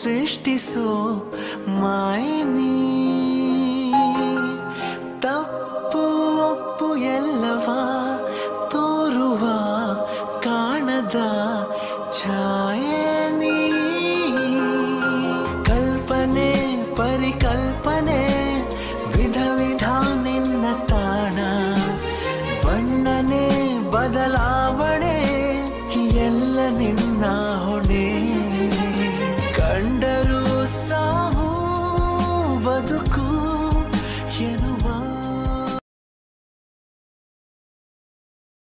ಸೃಷ್ಟಿಸೋ ಮಾಯನಿ ತಪ್ಪು ಒಪ್ಪು ಎಲ್ಲವ ತೋರುವ ಕಾಣದ ಛಾಯನಿ ಕಲ್ಪನೆ ಪರಿಕಲ್ಪನೆ ವಿಧ ವಿಧ ನಿನ್ನ ತಾಣ ಬಣ್ಣನೆ ಬದಲಾವಣೆ ಎಲ್ಲ ನಿನ್ನ ಹೊಣೆ